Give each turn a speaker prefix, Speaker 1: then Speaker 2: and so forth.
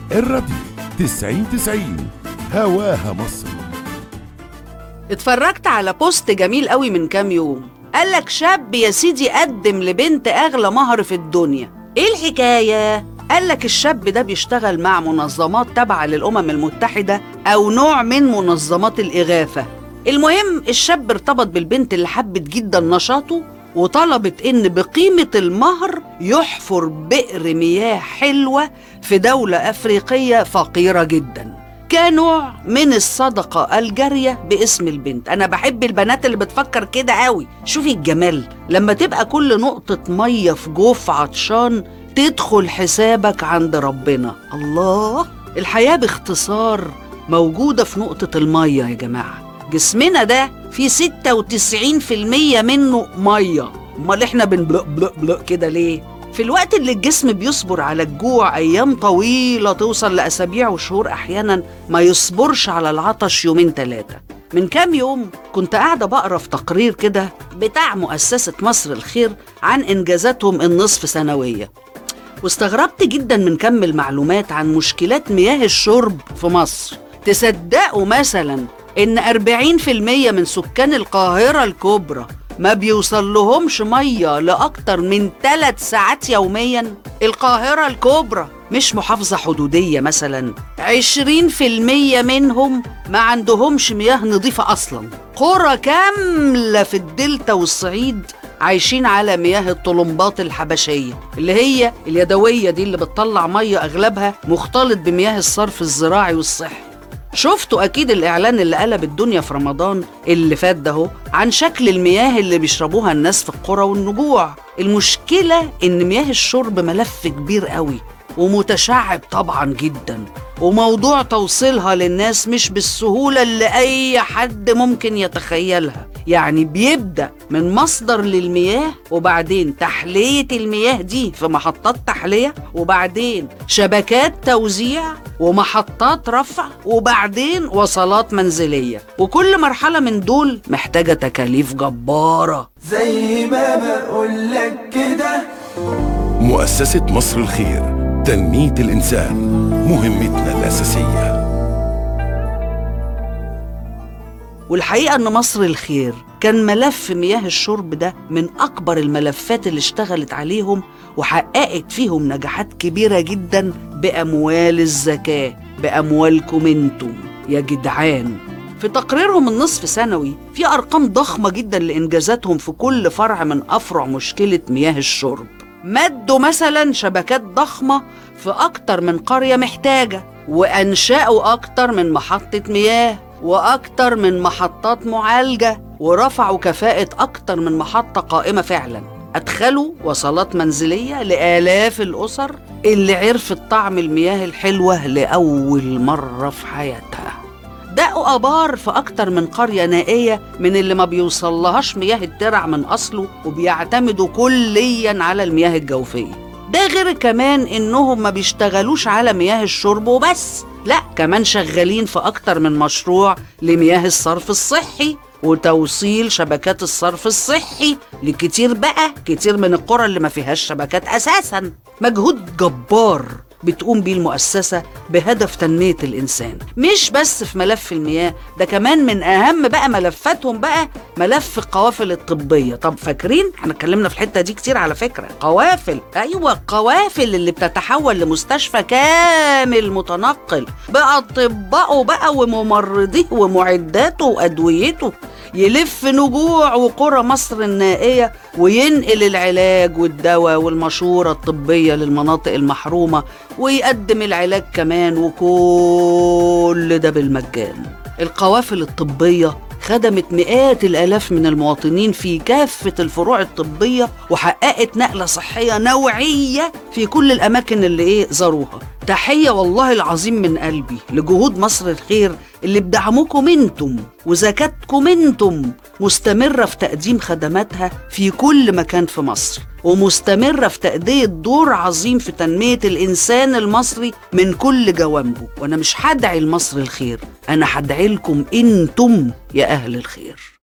Speaker 1: الراديو 90 90 هواها مصر
Speaker 2: اتفرجت على بوست جميل قوي من كام يوم قالك شاب يا سيدي قدم لبنت أغلى مهر في الدنيا ايه الحكاية؟ قالك الشاب ده بيشتغل مع منظمات تابعة للأمم المتحدة أو نوع من منظمات الإغاثة المهم الشاب ارتبط بالبنت اللي حبت جدا نشاطه وطلبت إن بقيمة المهر يحفر بئر مياه حلوة في دولة أفريقية فقيرة جداً كنوع من الصدقة الجارية باسم البنت أنا بحب البنات اللي بتفكر كده قوي شوفي الجمال لما تبقى كل نقطة مية في جوف عطشان تدخل حسابك عند ربنا الله الحياة باختصار موجودة في نقطة المية يا جماعة جسمنا ده فيه 96% منه مية امال احنا بنبلق بلق بلق كده ليه في الوقت اللي الجسم بيصبر على الجوع أيام طويلة توصل لأسابيع وشهور أحيانا ما يصبرش على العطش يومين ثلاثة من كام يوم كنت قاعدة بقرا في تقرير كده بتاع مؤسسة مصر الخير عن إنجازاتهم النصف سنوية واستغربت جدا من كم المعلومات عن مشكلات مياه الشرب في مصر تصدقوا مثلا إن 40% من سكان القاهرة الكبرى ما بيوصل لهمش مية لأكتر من ثلاث ساعات يوميا القاهرة الكبرى مش محافظة حدودية مثلا عشرين في المية منهم ما عندهمش مياه نظيفة أصلا قرى كاملة في الدلتا والصعيد عايشين على مياه الطلمبات الحبشية اللي هي اليدوية دي اللي بتطلع مية أغلبها مختلط بمياه الصرف الزراعي والصحي شفتوا أكيد الإعلان اللي قلب الدنيا في رمضان اللي فات ده هو عن شكل المياه اللي بيشربوها الناس في القرى والنجوع المشكلة إن مياه الشرب ملف كبير قوي ومتشعب طبعا جدا وموضوع توصيلها للناس مش بالسهولة اللي أي حد ممكن يتخيلها يعني بيبدأ من مصدر للمياه وبعدين تحلية المياه دي في محطات تحلية وبعدين شبكات توزيع ومحطات رفع وبعدين وصلات منزلية وكل مرحلة من دول محتاجة تكاليف جبارة
Speaker 3: زي ما بقولك كده
Speaker 1: مؤسسة مصر الخير تنمية الإنسان مهمتنا الأساسية
Speaker 2: والحقيقة إن مصر الخير كان ملف مياه الشرب ده من أكبر الملفات اللي اشتغلت عليهم وحققت فيهم نجاحات كبيرة جدا بأموال الزكاة بأموالكم انتم يا جدعان في تقريرهم النصف سنوي في أرقام ضخمة جدا لإنجازاتهم في كل فرع من أفرع مشكلة مياه الشرب مدوا مثلا شبكات ضخمة في أكتر من قرية محتاجة وأنشأوا أكتر من محطة مياه وأكتر من محطات معالجة ورفعوا كفاءة أكتر من محطة قائمة فعلا أدخلوا وصلات منزلية لآلاف الأسر اللي عرفت طعم المياه الحلوة لأول مرة في حياتها دقوا آبار في أكتر من قرية نائية من اللي ما بيوصلهاش مياه الترع من أصله وبيعتمدوا كليا على المياه الجوفية ده غير كمان إنهم ما بيشتغلوش على مياه الشرب وبس لا كمان شغالين في أكتر من مشروع لمياه الصرف الصحي وتوصيل شبكات الصرف الصحي لكتير بقى كتير من القرى اللي ما فيهاش شبكات أساسا مجهود جبار بتقوم بيه المؤسسة بهدف تنمية الإنسان مش بس في ملف المياه ده كمان من أهم بقى ملفاتهم بقى ملف القوافل الطبية طب فاكرين احنا اتكلمنا في الحتة دي كتير على فكرة قوافل أيوة القوافل اللي بتتحول لمستشفى كامل متنقل بأطبائه بقى وممرضيه ومعداته وأدويته يلف نجوع وقرى مصر النائية وينقل العلاج والدواء والمشورة الطبية للمناطق المحرومة ويقدم العلاج كمان وكل ده بالمجان القوافل الطبية خدمت مئات الآلاف من المواطنين في كافة الفروع الطبية وحققت نقلة صحية نوعية في كل الأماكن اللي إيه زاروها تحية والله العظيم من قلبي لجهود مصر الخير اللي بدعمكم انتم وزكاتكم انتم مستمرة في تقديم خدماتها في كل مكان في مصر ومستمرة في تأدية دور عظيم في تنمية الإنسان المصري من كل جوانبه وأنا مش هدعي لمصر الخير أنا هدعي لكم انتم يا أهل الخير